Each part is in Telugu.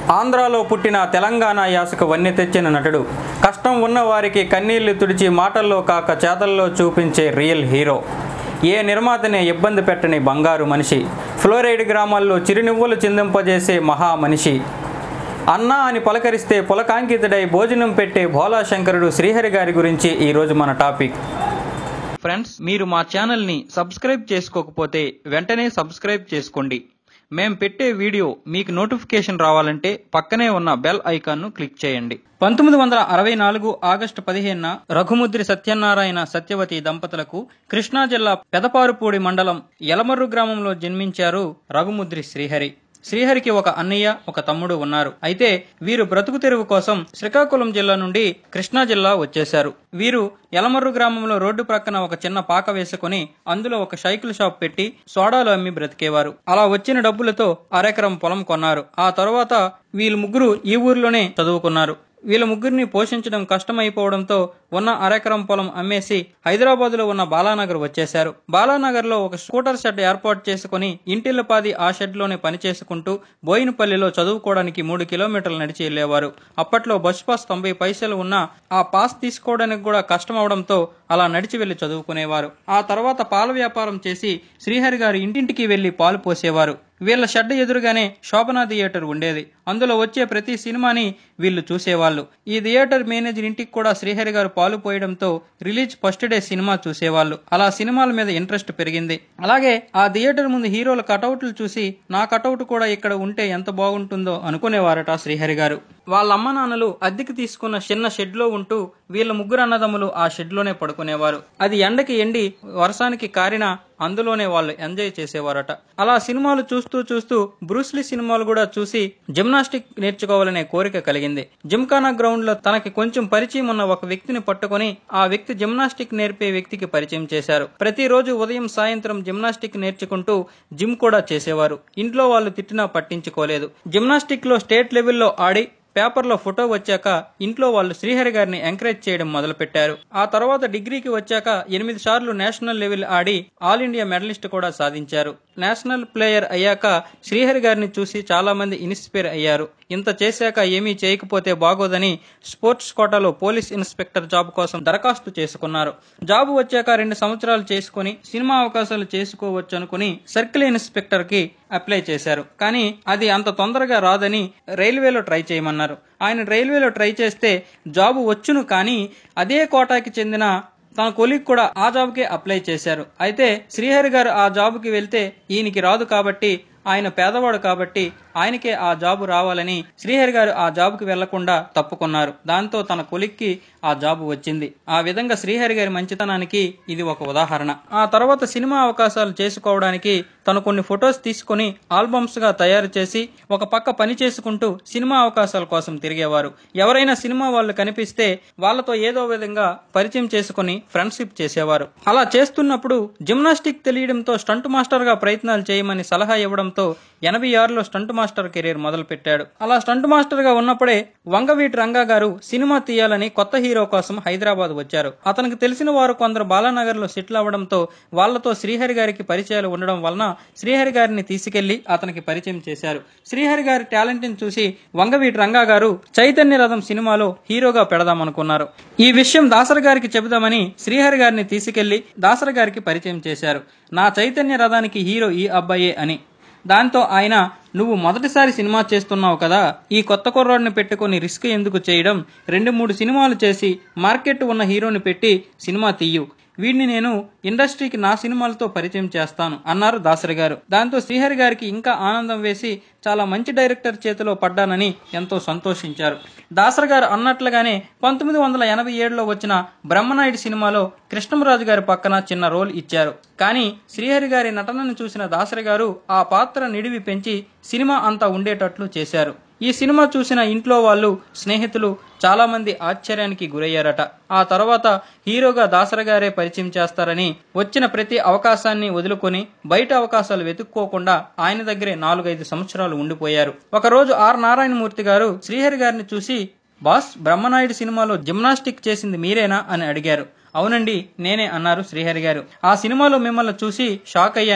ఆంధ్రాలో పుట్టిన తెలంగాణ యాసకు వన్నె తెచ్చిన నటుడు కష్టం ఉన్న వారికి కన్నీళ్లు తుడిచి మాటల్లో కాక చేతల్లో చూపించే రియల్ హీరో ఏ నిర్మాతనే ఇబ్బంది పెట్టని బంగారు మనిషి ఫ్లోరైడ్ గ్రామాల్లో చిరునువ్వులు చిందింపజేసే మహా మనిషి అన్నా అని పలకరిస్తే పులకాంకితుడై భోజనం పెట్టే భోలా శంకరుడు శ్రీహరి గారి గురించి ఈరోజు మన టాపిక్ ఫ్రెండ్స్ మీరు మా ఛానల్ని సబ్స్క్రైబ్ చేసుకోకపోతే వెంటనే సబ్స్క్రైబ్ చేసుకోండి మేం పెట్టే వీడియో మీకు నోటిఫికేషన్ రావాలంటే పక్కనే ఉన్న బెల్ ఐకాన్ను క్లిక్ చేయండి పంతొమ్మిది వందల అరవై నాలుగు ఆగస్టు పదిహేనున రఘుముద్రి సత్యనారాయణ సత్యవతి దంపతులకు కృష్ణా జిల్లా పెదపారుపూడి మండలం యలమర్రు గ్రామంలో జన్మించారు రఘుముద్రి శ్రీహరి శ్రీహరికి ఒక అన్నయ్య ఒక తమ్ముడు ఉన్నారు అయితే వీరు బ్రతుకు తెరువు కోసం శ్రీకాకుళం జిల్లా నుండి కృష్ణా జిల్లా వచ్చేశారు వీరు యలమర్రు గ్రామంలో రోడ్డు ప్రక్కన ఒక చిన్న పాక వేసుకుని అందులో ఒక సైకిల్ షాప్ పెట్టి సోడాలు అమ్మి బ్రతికేవారు అలా వచ్చిన డబ్బులతో అరెకరం పొలం కొన్నారు ఆ తర్వాత వీళ్ళు ముగ్గురు ఈ ఊర్లోనే చదువుకున్నారు వీళ్ళ ముగ్గురిని పోషించడం కష్టమైపోవడంతో ఉన్న అరెకరం పొలం అమ్మేసి హైదరాబాద్ లో ఉన్న బాలానగర్ వచ్చేశారు బాలానగర్ లో ఒక స్కూటర్ షెడ్ ఏర్పాటు చేసుకుని ఇంటిల్లపాది ఆ షెడ్ లోనే పనిచేసుకుంటూ బోయినపల్లిలో చదువుకోవడానికి మూడు కిలోమీటర్లు నడిచి వెళ్లేవారు అప్పట్లో బస్ పాస్ తొంభై పైసలు ఉన్నా ఆ పాస్ తీసుకోవడానికి కూడా కష్టం అవడంతో అలా నడిచి వెళ్లి చదువుకునేవారు ఆ తర్వాత పాల వ్యాపారం చేసి శ్రీహరి గారు ఇంటింటికి వెళ్లి పాలు పోసేవారు వీళ్ళ షెడ్ ఎదురుగానే శోభనా థియేటర్ ఉండేది అందులో వచ్చే ప్రతి సినిమాని వీళ్ళు చూసేవాళ్ళు ఈ థియేటర్ మేనేజర్ ఇంటికి కూడా శ్రీహరి గారు పాలు పోయడంతో రిలీజ్ ఫస్ట్ డే సినిమా చూసేవాళ్ళు అలా సినిమాల మీద ఇంట్రెస్ట్ పెరిగింది అలాగే ఆ థియేటర్ ముందు హీరోల కటౌట్లు చూసి నా కటౌట్ కూడా ఇక్కడ ఉంటే ఎంత బాగుంటుందో అనుకునేవారట శ్రీహరి గారు వాళ్ళ అమ్మ నాన్నలు అద్దెకి తీసుకున్న చిన్న షెడ్ లో ఉంటూ వీళ్ళ ముగ్గురు అన్నదమ్ములు ఆ షెడ్ లోనే పడుకునేవారు అది ఎండకి ఎండి వర్షానికి కారిన అందులోనే వాళ్ళు ఎంజాయ్ చేసేవారట అలా సినిమాలు చూస్తూ చూస్తూ బ్రూస్లీ సినిమాలు కూడా చూసి జిమ్నాస్టిక్ నేర్చుకోవాలనే కోరిక కలిగింది జిమ్ఖానా గ్రౌండ్ లో తనకి కొంచెం పరిచయం ఉన్న ఒక వ్యక్తిని పట్టుకొని ఆ వ్యక్తి జిమ్నాస్టిక్ నేర్పే వ్యక్తికి పరిచయం చేశారు ప్రతిరోజు ఉదయం సాయంత్రం జిమ్నాస్టిక్ నేర్చుకుంటూ జిమ్ కూడా చేసేవారు ఇంట్లో వాళ్ళు తిట్టినా పట్టించుకోలేదు జిమ్నాస్టిక్ లో స్టేట్ లెవెల్లో ఆడి పేపర్లో ఫోటో వచ్చాక ఇంట్లో వాళ్ళు శ్రీహరి గారిని ఎంకరేజ్ చేయడం మొదలుపెట్టారు ఆ తర్వాత డిగ్రీకి వచ్చాక ఎనిమిది సార్లు నేషనల్ లెవెల్ ఆడి ఆల్ ఇండియా మెడలిస్ట్ కూడా సాధించారు నేషనల్ ప్లేయర్ అయ్యాక శ్రీహరి గారిని చూసి చాలా మంది ఇన్స్పైర్ అయ్యారు ఇంత చేశాక ఏమీ చేయకపోతే బాగోదని స్పోర్ట్స్ కోటాలో పోలీస్ ఇన్స్పెక్టర్ జాబ్ కోసం దరఖాస్తు చేసుకున్నారు జాబ్ వచ్చాక రెండు సంవత్సరాలు చేసుకుని సినిమా అవకాశాలు చేసుకోవచ్చు అనుకుని సర్కిల్ ఇన్స్పెక్టర్ కి అప్లై చేశారు కానీ అది అంత తొందరగా రాదని రైల్వేలో ట్రై చేయమన్నారు ఆయన రైల్వేలో ట్రై చేస్తే జాబు వచ్చును కానీ అదే కోటాకి చెందిన తన కొలీగ్ కూడా ఆ జాబ్కే అప్లై చేశారు అయితే శ్రీహరి గారు ఆ జాబ్కి వెళ్తే ఈయనకి రాదు కాబట్టి ఆయన పేదవాడు కాబట్టి ఆయనకే ఆ జాబు రావాలని శ్రీహరి గారు ఆ జాబ్కి వెళ్లకుండా తప్పుకున్నారు దాంతో తన కొలిక్కి ఆ జాబు వచ్చింది ఆ విధంగా శ్రీహరి గారి మంచితనానికి ఇది ఒక ఉదాహరణ ఆ తర్వాత సినిమా అవకాశాలు చేసుకోవడానికి తను కొన్ని ఫొటోస్ తీసుకుని ఆల్బమ్స్ గా తయారు చేసి ఒక పక్క పని చేసుకుంటూ సినిమా అవకాశాల కోసం తిరిగేవారు ఎవరైనా సినిమా వాళ్ళు కనిపిస్తే వాళ్ళతో ఏదో విధంగా పరిచయం చేసుకుని ఫ్రెండ్షిప్ చేసేవారు అలా చేస్తున్నప్పుడు జిమ్నాస్టిక్ తెలియడంతో స్టంట్ మాస్టర్ గా ప్రయత్నాలు చేయమని సలహా ఇవ్వడంతో ఎనభై ఆరులో స్టంట్ మాస్టర్ కెరీర్ మొదలు పెట్టాడు అలా స్టంట్ మాస్టర్ గా ఉన్నప్పుడే వంగవీటి రంగా గారు సినిమా తీయాలని కొత్త హీరో కోసం హైదరాబాద్ వచ్చారు అతనికి తెలిసిన వారు కొందరు బాలానగర్ లో సెటిల్ అవ్వడంతో వాళ్లతో శ్రీహరి గారికి పరిచయాలు ఉండడం వలన శ్రీహరి గారిని తీసుకెళ్లి అతనికి పరిచయం చేశారు శ్రీహరి గారి టాలెంట్ ని చూసి వంగవీటి రంగా గారు చైతన్య రథం సినిమాలో హీరోగా పెడదామనుకున్నారు ఈ విషయం దాసరి గారికి చెబుదామని శ్రీహరి గారిని తీసుకెళ్లి దాసరి గారికి పరిచయం చేశారు నా చైతన్య రథానికి హీరో ఈ అబ్బాయే అని దాంతో ఆయన నువ్వు మొదటిసారి సినిమా చేస్తున్నావు కదా ఈ కొత్త కుర్రాడిని పెట్టుకుని రిస్క్ ఎందుకు చేయడం రెండు మూడు సినిమాలు చేసి మార్కెట్ ఉన్న హీరోని పెట్టి సినిమా తీయు వీడిని నేను ఇండస్ట్రీకి నా సినిమాలతో పరిచయం చేస్తాను అన్నారు దాసరి గారు దాంతో శ్రీహరి గారికి ఇంకా ఆనందం వేసి చాలా మంచి డైరెక్టర్ చేతిలో పడ్డానని ఎంతో సంతోషించారు దాసరి గారు అన్నట్లుగానే పంతొమ్మిది వందల ఎనభై ఏడులో వచ్చిన బ్రహ్మనాయుడు సినిమాలో కృష్ణంరాజు గారి పక్కన చిన్న రోల్ ఇచ్చారు కానీ శ్రీహరి గారి నటనను చూసిన దాసరి గారు ఆ పాత్ర నిడివి పెంచి సినిమా అంతా ఉండేటట్లు చేశారు ఈ సినిమా చూసిన ఇంట్లో వాళ్ళు స్నేహితులు చాలా మంది ఆశ్చర్యానికి గురయ్యారట ఆ తర్వాత హీరోగా దాసరి గారే పరిచయం చేస్తారని వచ్చిన ప్రతి అవకాశాన్ని వదులుకొని బయట అవకాశాలు వెతుక్కోకుండా ఆయన దగ్గరే నాలుగైదు సంవత్సరాలు ఉండిపోయారు ఒకరోజు ఆర్ నారాయణమూర్తి గారు శ్రీహరి గారిని చూసి బాస్ బ్రహ్మనాయుడు సినిమాలో జిమ్నాస్టిక్ చేసింది మీరేనా అని అడిగారు అవునండి నేనే అన్నారు శ్రీహరి గారు ఆ సినిమాలో మిమ్మల్ని చూసి షాక్ అయ్యాను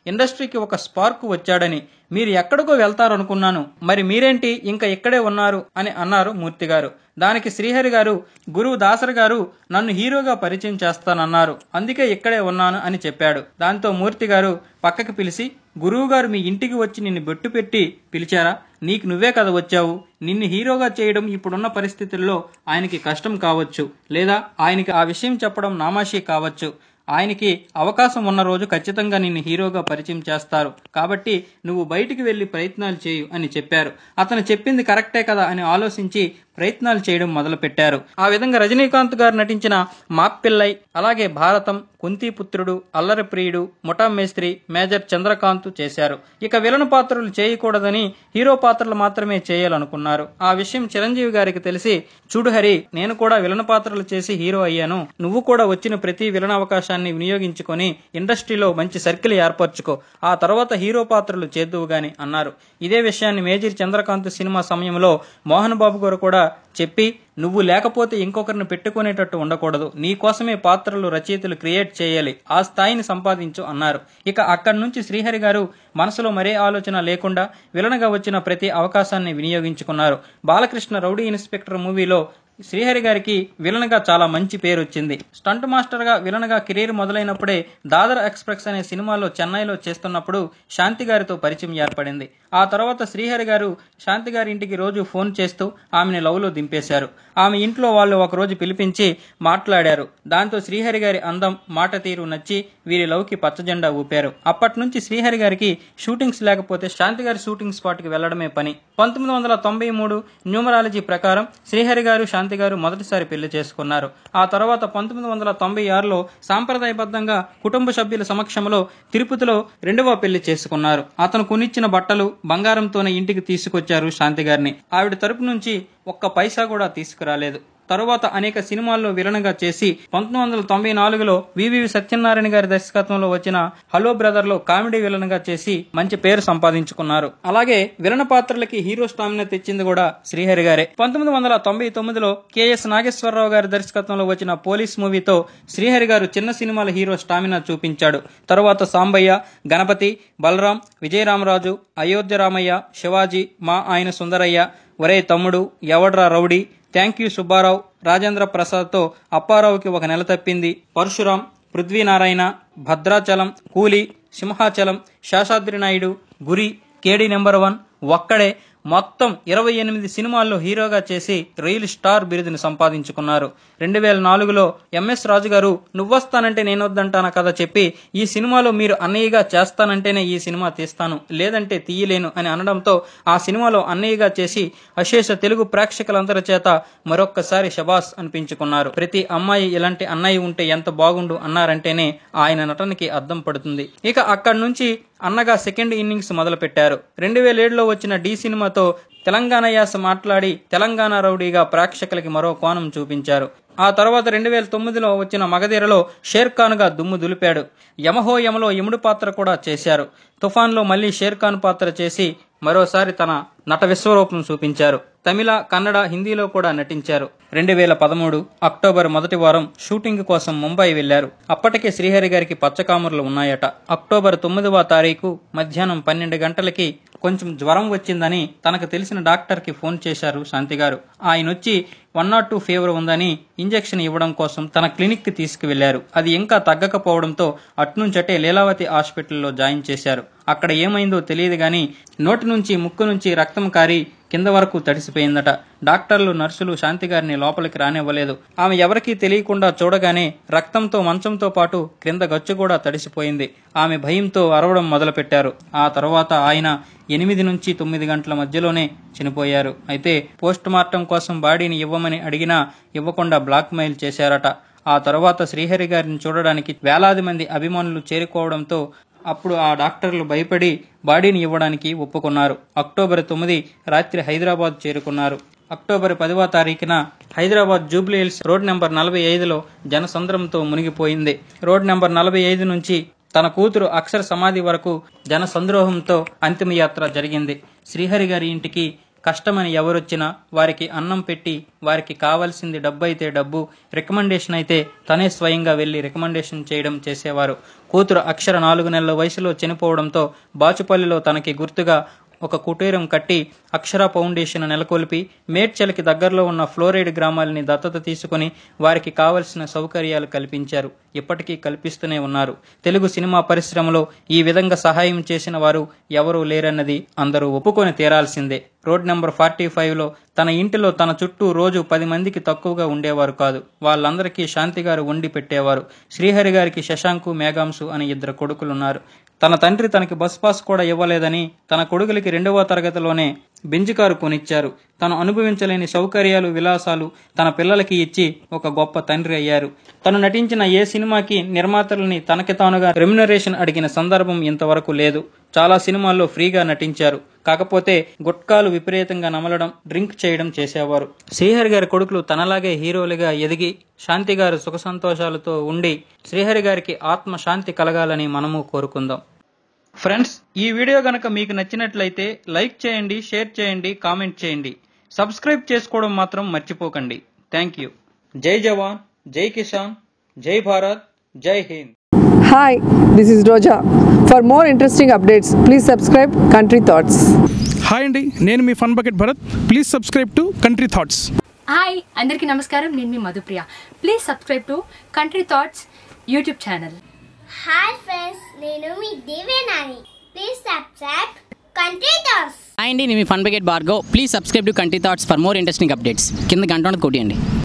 ఇండస్ట్రీకి ఒక స్పార్క్ వచ్చాడని మీరు ఎక్కడికో వెళ్తారనుకున్నాను మరి మీరేంటి ఇంకా ఇక్కడే ఉన్నారు అని అన్నారు మూర్తి గారు దానికి శ్రీహరి గారు గురువు దాసరి గారు నన్ను హీరోగా పరిచయం చేస్తానన్నారు అందుకే ఇక్కడే ఉన్నాను అని చెప్పాడు దాంతో మూర్తి గారు పక్కకి పిలిచి గురువు గారు మీ ఇంటికి వచ్చి నిన్ను బొట్టు పెట్టి పిలిచారా నీకు నువ్వే కదా వచ్చావు నిన్ను హీరోగా చేయడం ఇప్పుడున్న పరిస్థితుల్లో ఆయనకి కష్టం కావచ్చు లేదా ఆయనకి ఆ విషయం చెప్పడం నామాషి కావచ్చు ఆయనకి అవకాశం ఉన్న రోజు ఖచ్చితంగా నిన్ను హీరోగా పరిచయం చేస్తారు కాబట్టి నువ్వు బయటికి వెళ్లి ప్రయత్నాలు చేయు అని చెప్పారు అతను చెప్పింది కరెక్టే కదా అని ఆలోచించి ప్రయత్నాలు చేయడం మొదలుపెట్టారు ఆ విధంగా రజనీకాంత్ గారు నటించిన మాప్పిల్లై అలాగే భారతం కుంతిపుత్రుడు అల్లరి ప్రియుడు ముఠా మేస్త్రి మేజర్ చంద్రకాంత్ చేశారు ఇక విలన్ పాత్రలు చేయకూడదని హీరో పాత్రలు మాత్రమే చేయాలనుకున్నారు ఆ విషయం చిరంజీవి గారికి తెలిసి చూడు హరి నేను కూడా విలన్ పాత్రలు చేసి హీరో అయ్యాను నువ్వు కూడా వచ్చిన ప్రతి విలన్ అవకాశాన్ని వినియోగించుకొని ఇండస్ట్రీలో మంచి సర్కిల్ ఏర్పరచుకో ఆ తర్వాత హీరో పాత్రలు చేద్దువు గాని అన్నారు ఇదే విషయాన్ని మేజర్ చంద్రకాంత్ సినిమా సమయంలో మోహన్ బాబు గారు కూడా చెప్పి నువ్వు లేకపోతే ఇంకొకరిని పెట్టుకునేటట్టు ఉండకూడదు నీ కోసమే పాత్రలు రచయితలు క్రియేట్ చేయాలి ఆ స్థాయిని సంపాదించు అన్నారు ఇక అక్కడి నుంచి శ్రీహరి గారు మనసులో మరే ఆలోచన లేకుండా విలనగా వచ్చిన ప్రతి అవకాశాన్ని వినియోగించుకున్నారు బాలకృష్ణ రౌడీ ఇన్స్పెక్టర్ మూవీలో శ్రీహరి గారికి విలన్గా చాలా మంచి పేరు వచ్చింది స్టంట్ మాస్టర్గా విలన్గా కెరీర్ మొదలైనప్పుడే దాదర్ ఎక్స్ప్రెస్ అనే సినిమాలో చెన్నైలో చేస్తున్నప్పుడు శాంతి గారితో పరిచయం ఏర్పడింది ఆ తర్వాత శ్రీహరి గారు శాంతి గారి ఇంటికి రోజు ఫోన్ చేస్తూ ఆమెను లవ్లో దింపేశారు ఆమె ఇంట్లో వాళ్ళు ఒకరోజు పిలిపించి మాట్లాడారు దాంతో శ్రీహరి గారి అందం మాట తీరు నచ్చి వీరి లవ్కి పచ్చజెండా ఊపారు అప్పటి నుంచి శ్రీహరి గారికి షూటింగ్స్ లేకపోతే శాంతి గారి షూటింగ్ స్పాట్కి వెళ్లడమే పని పంతొమ్మిది వందల తొంభై మూడు న్యూమరాలజీ ప్రకారం శ్రీహరి గారు శాంతి గారు మొదటిసారి పెళ్లి చేసుకున్నారు ఆ తర్వాత పంతొమ్మిది వందల తొంభై ఆరులో సాంప్రదాయబద్ధంగా కుటుంబ సభ్యుల సమక్షంలో తిరుపతిలో రెండవ పెళ్లి చేసుకున్నారు అతను కొనిచ్చిన బట్టలు బంగారంతోనే ఇంటికి తీసుకొచ్చారు శాంతి గారిని ఆవిడ తరపు నుంచి ఒక్క పైసా కూడా తీసుకురాలేదు తరువాత అనేక సినిమాల్లో విలన్గా చేసి పంతొమ్మిది వందల తొంభై నాలుగులో వివివి సత్యనారాయణ గారి దర్శకత్వంలో వచ్చిన హలో బ్రదర్ లో కామెడీ విలన్గా చేసి మంచి పేరు సంపాదించుకున్నారు అలాగే విలన పాత్రలకి హీరో స్టామినా తెచ్చింది కూడా శ్రీహరి గారే పంతొమ్మిది వందల తొంభై తొమ్మిదిలో కెఎస్ నాగేశ్వరరావు గారి దర్శకత్వంలో వచ్చిన పోలీస్ మూవీతో శ్రీహరి గారు చిన్న సినిమాల హీరో స్టామినా చూపించాడు తరువాత సాంబయ్య గణపతి బలరాం విజయరామరాజు అయోధ్య రామయ్య శివాజీ మా ఆయన సుందరయ్య ఒరే తమ్ముడు ఎవడ్రా rowdy thank you Subbarao Rajendra ప్రసాద్తో అప్పారావుకి ఒక నెల తప్పింది పరశురాం పృథ్వీనారాయణ భద్రాచలం కూలి సింహాచలం శేషాద్రి నాయుడు గురి కేడి నెంబర్ వన్ ఒక్కడే మొత్తం ఇరవై ఎనిమిది సినిమాల్లో హీరోగా చేసి రియల్ స్టార్ బిరుదుని సంపాదించుకున్నారు రెండు వేల నాలుగులో ఎంఎస్ రాజు గారు నువ్వొస్తానంటే నేను వద్దంటానా కదా చెప్పి ఈ సినిమాలో మీరు అన్నయ్యగా చేస్తానంటేనే ఈ సినిమా తీస్తాను లేదంటే తీయలేను అని అనడంతో ఆ సినిమాలో అన్నయ్యగా చేసి అశేష తెలుగు ప్రేక్షకులందరి చేత మరొక్కసారి శబాస్ అనిపించుకున్నారు ప్రతి అమ్మాయి ఇలాంటి అన్నయ్య ఉంటే ఎంత బాగుండు అన్నారంటేనే ఆయన నటనకి అద్దం పడుతుంది ఇక అక్కడి నుంచి అన్నగా సెకండ్ ఇన్నింగ్స్ మొదలుపెట్టారు రెండు వేల ఏడులో వచ్చిన డి సినిమాతో తెలంగాణ యాస మాట్లాడి తెలంగాణ రౌడీగా ప్రేక్షకులకి మరో కోణం చూపించారు ఆ తర్వాత రెండు వేల తొమ్మిదిలో వచ్చిన మగధీరలో షేర్ ఖాన్గా దుమ్ము దులిపాడు యమహో యమలో యముడు పాత్ర కూడా చేశారు తుఫాన్లో మళ్ళీ షేర్ ఖాన్ పాత్ర చేసి మరోసారి తన నట విశ్వరూపం చూపించారు తమిళ కన్నడ హిందీలో కూడా నటించారు రెండు వేల పదమూడు అక్టోబర్ మొదటి వారం షూటింగ్ కోసం ముంబై వెళ్లారు అప్పటికే శ్రీహరి గారికి పచ్చకామురులు ఉన్నాయట అక్టోబర్ తొమ్మిదవ తారీఖు మధ్యాహ్నం పన్నెండు గంటలకి కొంచెం జ్వరం వచ్చిందని తనకు తెలిసిన డాక్టర్కి ఫోన్ చేశారు శాంతి గారు ఆయన వచ్చి వన్ నాట్ టూ ఫీవర్ ఉందని ఇంజెక్షన్ ఇవ్వడం కోసం తన క్లినిక్కి తీసుకువెళ్లారు అది ఇంకా తగ్గకపోవడంతో అట్నుంచటే లీలావతి హాస్పిటల్లో జాయిన్ చేశారు అక్కడ ఏమైందో తెలియదు గాని నోటి నుంచి ముక్కు నుంచి రక్తం కారి కింద వరకు తడిసిపోయిందట డాక్టర్లు నర్సులు శాంతి గారిని లోపలికి రానివ్వలేదు ఆమె ఎవరికీ తెలియకుండా చూడగానే రక్తంతో మంచంతో పాటు క్రింద గచ్చు కూడా తడిసిపోయింది ఆమె భయంతో అరవడం మొదలుపెట్టారు ఆ తర్వాత ఆయన ఎనిమిది నుంచి తొమ్మిది గంటల మధ్యలోనే చనిపోయారు అయితే పోస్ట్ మార్టం కోసం బాడీని ఇవ్వమని అడిగినా ఇవ్వకుండా బ్లాక్ మెయిల్ చేశారట ఆ తర్వాత శ్రీహరి గారిని చూడడానికి వేలాది మంది అభిమానులు చేరుకోవడంతో అప్పుడు ఆ డాక్టర్లు భయపడి బాడీని ఇవ్వడానికి ఒప్పుకున్నారు అక్టోబర్ తొమ్మిది రాత్రి హైదరాబాద్ చేరుకున్నారు అక్టోబర్ పదవ తారీఖున Hyderabad Jubilee Hills road number నలభై ఐదులో జనసంద్రంతో మునిగిపోయింది రోడ్ నెంబర్ నలభై ఐదు నుంచి తన కూతురు అక్షర సమాధి వరకు జనసంద్రోహంతో అంతిమయాత్ర జరిగింది శ్రీహరి గారి ఇంటికి కష్టమని ఎవరొచ్చినా వారికి అన్నం పెట్టి వారికి కావాల్సింది డబ్బు అయితే డబ్బు రికమెండేషన్ అయితే తనే స్వయంగా వెళ్ళి రికమెండేషన్ చేయడం చేసేవారు కూతురు అక్షర నాలుగు నెలల వయసులో చనిపోవడంతో బాచుపల్లిలో తనకి గుర్తుగా ఒక కుటీరం కట్టి అక్షర ఫౌండేషన్ నెలకొల్పి మేడ్చల్కి దగ్గరలో ఉన్న ఫ్లోరైడ్ గ్రామాలని దత్తత తీసుకుని వారికి కావలసిన సౌకర్యాలు కల్పించారు ఇప్పటికీ కల్పిస్తూనే ఉన్నారు తెలుగు సినిమా పరిశ్రమలో ఈ విధంగా సహాయం చేసిన వారు ఎవరూ లేరన్నది అందరూ ఒప్పుకొని తీరాల్సిందే రోడ్ నెంబర్ ఫార్టీ ఫైవ్లో తన ఇంటిలో తన చుట్టూ రోజు పది మందికి తక్కువగా ఉండేవారు కాదు వాళ్ళందరికీ శాంతి గారు వండి పెట్టేవారు శ్రీహరి గారికి శశాంకు మేఘాంశు అని ఇద్దరు కొడుకులున్నారు తన తండ్రి తనకి బస్ పాస్ కూడా ఇవ్వలేదని తన కొడుకులకి రెండవ తరగతిలోనే బెంజ్ కారు కొనిచ్చారు తను అనుభవించలేని సౌకర్యాలు విలాసాలు తన పిల్లలకి ఇచ్చి ఒక గొప్ప తండ్రి అయ్యారు తను నటించిన ఏ సినిమాకి నిర్మాతలని తనకి తానుగా రెమ్యునరేషన్ అడిగిన సందర్భం ఇంతవరకు లేదు చాలా సినిమాల్లో ఫ్రీగా నటించారు కాకపోతే గుట్కాలు విపరీతంగా నమలడం డ్రింక్ చేయడం చేసేవారు శ్రీహరి గారి కొడుకులు తనలాగే హీరోలుగా ఎదిగి శాంతి గారు సుఖ సంతోషాలతో ఉండి శ్రీహరి గారికి ఆత్మ శాంతి కలగాలని మనము కోరుకుందాం ఫ్రెండ్స్ ఈ వీడియో గనక మీకు నచ్చినట్లయితే లైక్ చేయండి షేర్ చేయండి కామెంట్ చేయండి సబ్స్క్రైబ్ చేసుకోవడం మాత్రం మర్చిపోకండి థ్యాంక్ యూ జై జవాన్ జై కిసాన్ జై భారత్ జై Hind Hi, this is Roja. For more interesting updates, please subscribe Country Thoughts. Hi అండి నేను మీ Fun Bucket Bharath please subscribe to Country Thoughts hi అందరికీ నమస్కారం నేను మీ Madhupriya please subscribe to Country Thoughts YouTube channel hi friends నేను మీ Devenani please subscribe Country Thoughts hi అండి నేను మీ ఫన్ బకెట్ బార్గో please subscribe to Country Thoughts for more interesting updates కింద గంట ఉన్నది కొట్టియండి